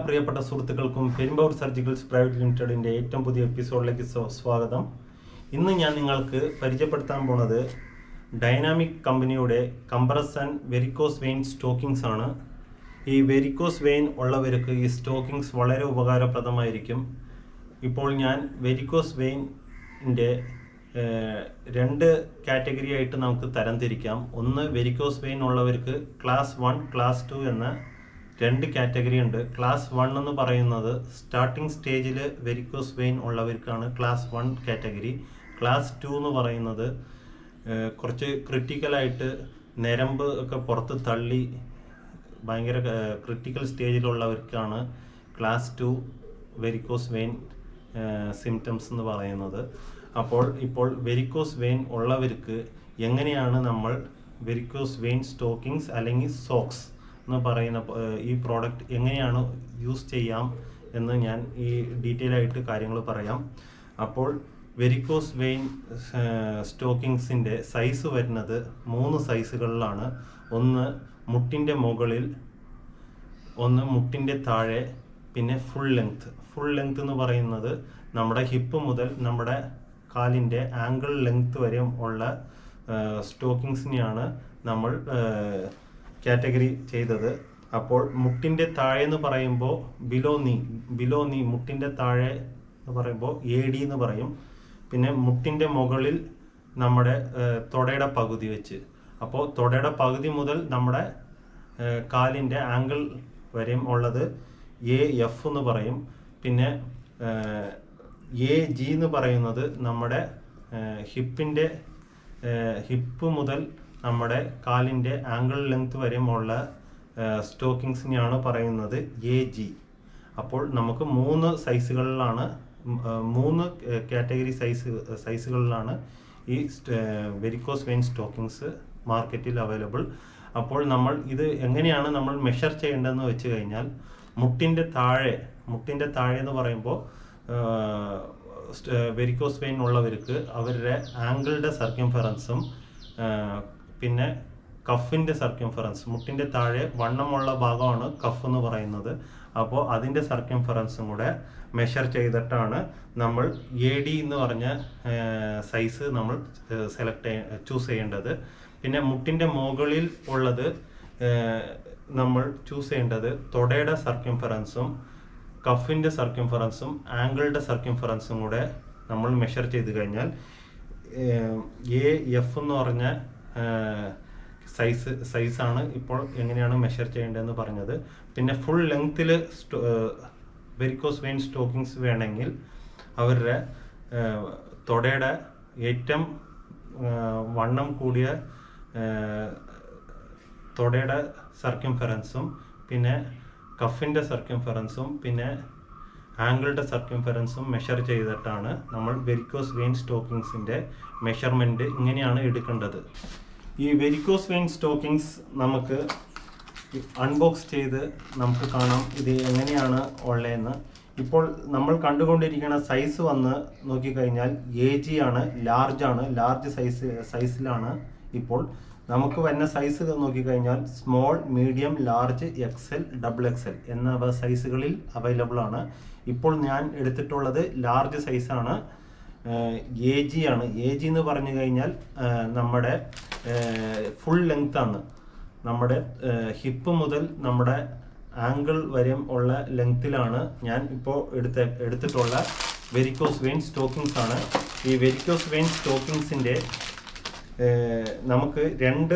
പ്രിയപ്പെട്ട സുഹൃത്തുക്കൾക്കും Perambur surgicals private ലിമിറ്റഡിൻ്റെ ഏറ്റവും പുതിയ എപ്പിസോഡിലേക്ക് സ്വ- സ്വാഗതം ഇന്ന് ഞാൻ നിങ്ങൾക്ക് പരിചയപ്പെടുത്താൻ പോണത് ഡൈനാമിക് കമ്പനിയുടെ കംപ്രസൻ വെരിക്കോസ് വെയിൻ സ്റ്റോക്കിങ്സ് ആണ് ഈ വെരിക്കോസ് വെയിൻ ഉള്ളവർക്ക് ഈ സ്റ്റോക്കിങ്സ് വളരെ ഉപകാരപ്രദമായിരിക്കും ഇപ്പോൾ ഞാൻ വെരിക്കോസ് വെയിൻ്റെ രണ്ട് കാറ്റഗറി ആയിട്ട് നമുക്ക് തരംതിരിക്കാം ഒന്ന് വെരിക്കോസ് വെയിൻ ഉള്ളവർക്ക് ക്ലാസ് വൺ ക്ലാസ് ടു എന്ന രണ്ട് കാറ്റഗറി ഉണ്ട് ക്ലാസ് വൺ എന്ന് പറയുന്നത് സ്റ്റാർട്ടിംഗ് സ്റ്റേജിൽ വെരിക്കോസ് വെയിൻ ഉള്ളവർക്കാണ് class one category class two എന്ന് പറയുന്നത് ഏഹ്, കുറച്ച് ക്രിട്ടിക്കലായിട്ട് ഞരമ്പ് ഒക്കെ പുറത്ത് തള്ളി ഭയങ്കര ക്രിട്ടിക്കൽ സ്റ്റേജിലുള്ളവർക്കാണ് class two varicose vein symptoms എന്ന് പറയുന്നത് അപ്പോൾ ഇപ്പോൾ വെരിക്കോസ് വെയിൻ ഉള്ളവർക്ക് എങ്ങനെയാണ് നമ്മൾ വെരിക്കോസ് വെയിൻ സ്റ്റോക്കിങ്സ് അല്ലെങ്കിൽ സോക്സ് എന്ന് പറയുന്ന ഏഹ്, ഈ പ്രോഡക്റ്റ് എങ്ങനെയാണ് യൂസ് ചെയ്യാം എന്ന് ഞാൻ ഈ ഡീറ്റെയിൽ ആയിട്ട് കാര്യങ്ങൾ പറയാം അപ്പോൾ വെരിക്കോസ് വെയിൻ സ്റ്റോക്കിങ്സിൻ്റെ സൈസ് വരുന്നത് മൂന്ന് സൈസുകളിലാണ് ഒന്ന് മുട്ടിൻ്റെ മുകളിൽ ഒന്ന് മുട്ടിൻ്റെ താഴെ പിന്നെ ഫുൾ ലെങ്ത് ഫുൾ ലെങ്ത് എന്ന് പറയുന്നത് നമ്മുടെ ഹിപ്പ് മുതൽ നമ്മുടെ കാലിൻ്റെ ആംഗിൾ ലെങ്ത് വരെ ഉള്ള സ്റ്റോക്കിങ്സിനെയാണ് നമ്മൾ കാറ്റഗറി ചെയ്തത് അപ്പോൾ മുട്ടിൻ്റെ താഴെ എന്ന് പറയുമ്പോൾ ബിലോ നീ ബിലോ നീ മുട്ടിൻ്റെ താഴെ എന്ന് പറയുമ്പോൾ എ ഡി എന്ന് പറയും പിന്നെ മുട്ടിൻ്റെ മുകളിൽ നമ്മുടെ ഏഹ്, തുടയുടെ പകുതി വെച്ച് അപ്പോൾ തുടയുടെ പകുതി മുതൽ നമ്മുടെ ഏഹ്, കാലിൻ്റെ ആംഗിൾ വരെയും ഉള്ളത് എ എഫ് എന്ന് പറയും പിന്നെ എ ജി എന്ന് പറയുന്നത് നമ്മുടെ ഹിപ്പിൻ്റെ ഹിപ്പ് മുതൽ നമ്മുടെ കാലിൻ്റെ ആംഗിൾ ലെങ്ത് വരെയുമുള്ള സ്റ്റോക്കിങ്സിനെയാണ് പറയുന്നത് എ ജി അപ്പോൾ നമുക്ക് മൂന്ന് സൈസുകളിലാണ് ഉം, ആ, മൂന്ന് കാറ്റഗറി സൈസ് സൈസുകളിലാണ് ഈ വെരിക്കോസ് വെയിൻ സ്റ്റോക്കിങ്സ് മാർക്കറ്റിൽ അവൈലബിൾ അപ്പോൾ നമ്മൾ ഇത് എങ്ങനെയാണ് നമ്മൾ മെഷർ ചെയ്യേണ്ടതെന്ന് വെച്ച് കഴിഞ്ഞാൽ മുട്ടിൻ്റെ താഴെ മുട്ടിൻ്റെ താഴെ എന്ന് പറയുമ്പോൾ വെരിക്കോസ് വെയിൻ ഉള്ളവർക്ക് അവരുടെ ആംഗിളുടെ സർക്യൂംഫറൻസും പിന്നെ കഫിൻ്റെ സർക്യൂംഫറൻസ് മുട്ടിൻ്റെ താഴെ വണ്ണമുള്ള ഭാഗമാണ് കഫ് എന്ന് പറയുന്നത് അപ്പോൾ അതിൻ്റെ സർക്യൂംഫറൻസും കൂടെ മെഷർ ചെയ്തിട്ടാണ് നമ്മൾ എ ഡി എന്ന് പറഞ്ഞ സൈസ് നമ്മൾ സെലക്ട് ചൂസ് ചെയ്യേണ്ടത് പിന്നെ മുട്ടിൻ്റെ മുകളിൽ ഉള്ളത് ഏഹ്, നമ്മൾ ചൂസ് ചെയ്യേണ്ടത് തുടയുടെ സർക്യൂംഫറൻസും കഫിൻ്റെ സർക്യൂംഫറൻസും ആംഗിളുടെ സർക്യൂംഫറൻസും കൂടെ നമ്മൾ മെഷർ ചെയ്ത് കഴിഞ്ഞാൽ എ എഫ് എന്ന് പറഞ്ഞ സൈസ് സൈസാണ് ഇപ്പോൾ എങ്ങനെയാണ് മെഷർ ചെയ്യേണ്ടതെന്ന് പറഞ്ഞത് പിന്നെ ഫുൾ ലെങ്ത്തിൽ വെരിക്കോസ് വെയിൻ സ്റ്റോക്കിങ്സ് വേണമെങ്കിൽ അവരുടെ ഏഹ്, തുടയുടെ ഏറ്റവും ഏഹ്, വണ്ണം കൂടിയ ഏഹ്, തുടയുടെ സർക്യൂംഫറൻസും പിന്നെ കഫിൻ്റെ സർക്യൂംഫറൻസും പിന്നെ ആംഗിളുടെ സർക്യൂംഫറൻസും മെഷർ ചെയ്തിട്ടാണ് നമ്മൾ വെരിക്കോസ് വെയിൻ സ്റ്റോക്കിങ്സിൻ്റെ മെഷർമെൻറ്റ് ഇങ്ങനെയാണ് എടുക്കേണ്ടത് ഈ വെരിക്കോസ് വെയിൻ സ്റ്റോക്കിങ്സ് നമുക്ക് അൺബോക്സ് ചെയ്ത് നമുക്ക് കാണാം ഇത് എങ്ങനെയാണ് ഉള്ളതെന്ന് ഇപ്പോൾ നമ്മൾ കണ്ടുകൊണ്ടിരിക്കുന്ന സൈസ് വന്ന് നോക്കിക്കഴിഞ്ഞാൽ എ ജി ആണ് ലാർജ് ആണ് ലാർജ് സൈസ് സൈസിലാണ് ഇപ്പോൾ നമുക്ക് വരുന്ന സൈസ് നോക്കിക്കഴിഞ്ഞാൽ small medium large XL double XL എന്ന സൈസുകളിൽ അവൈലബിൾ ആണ് ഇപ്പോൾ ഞാൻ എടുത്തിട്ടുള്ളത് ലാർജ് സൈസാണ് എ ജി ആണ് എ ജി എന്ന് പറഞ്ഞു കഴിഞ്ഞാൽ ആ, നമ്മുടെ ഫുൾ ലെങ്ത് ആണ് നമ്മുടെ ഹിപ്പ് മുതൽ നമ്മുടെ ആംഗിൾ വരെ ഉള്ള ലെങ്ത്തിലാണ് ഞാൻ ഇപ്പോൾ എടുത്ത എടുത്തിട്ടുള്ള വെരിക്കോസ് വെയിൻ സ്റ്റോക്കിങ്സ് ആണ് ഈ വെരിക്കോസ് വെയിൻ സ്റ്റോക്കിങ്സിൻ്റെ നമുക്ക് രണ്ട്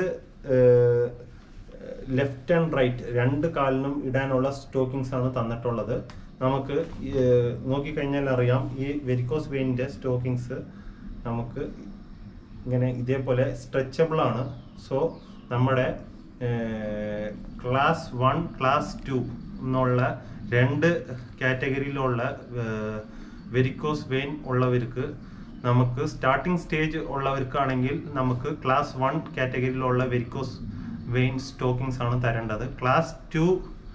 ലെഫ്റ്റ് ആൻഡ് റൈറ്റ് രണ്ട് കാലിനും ഇടാനുള്ള സ്റ്റോക്കിങ്സ് ആണ് തന്നിട്ടുള്ളത് നമുക്ക് ഏഹ്, നോക്കിക്കഴിഞ്ഞാൽ അറിയാം ഈ വെരിക്കോസ് വെയിൻ്റെ സ്റ്റോക്കിങ്സ് നമുക്ക് ഇങ്ങനെ ഇതേപോലെ സ്ട്രെച്ചബിൾ ആണ് സോ നമ്മുടെ ക്ലാസ് വൺ ക്ലാസ് ടു എന്നുള്ള രണ്ട് കാറ്റഗറിയിലുള്ള വെരിക്കോസ് വെയിൻ ഉള്ളവർക്ക് നമുക്ക് സ്റ്റാർട്ടിംഗ് സ്റ്റേജ് ഉള്ളവർക്കാണെങ്കിൽ നമുക്ക് ക്ലാസ് വൺ കാറ്റഗറിയിലുള്ള വെരിക്കോസ് വെയിൻ സ്റ്റോക്കിങ്സ് ആണ് തരേണ്ടത് ക്ലാസ് ടു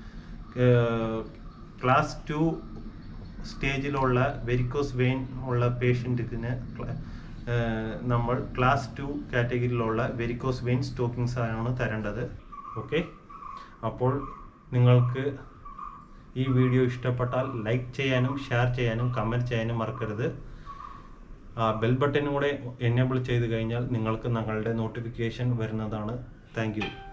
ക്ലാസ് ടു സ്റ്റേജിലുള്ള വെരിക്കോസ് വെയിൻ ഉള്ള പേഷ്യൻറ്റിന് നമ്മൾ ക്ലാസ് ടു കാറ്റഗറിയിലുള്ള വെരിക്കോസ് വെയിൻ സ്റ്റോക്കിങ്സ് ആണ് തരേണ്ടത് ഓക്കെ അപ്പോൾ നിങ്ങൾക്ക് ഈ വീഡിയോ ഇഷ്ടപ്പെട്ടാൽ ലൈക്ക് ചെയ്യാനും ഷെയർ ചെയ്യാനും കമൻറ്റ് ചെയ്യാനും മറക്കരുത് ആ ബെൽ ബട്ടനും കൂടെ എനേബിൾ ചെയ്ത് കഴിഞ്ഞാൽ നിങ്ങൾക്ക് ഞങ്ങളുടെ നോട്ടിഫിക്കേഷൻ വരുന്നതാണ് താങ്ക്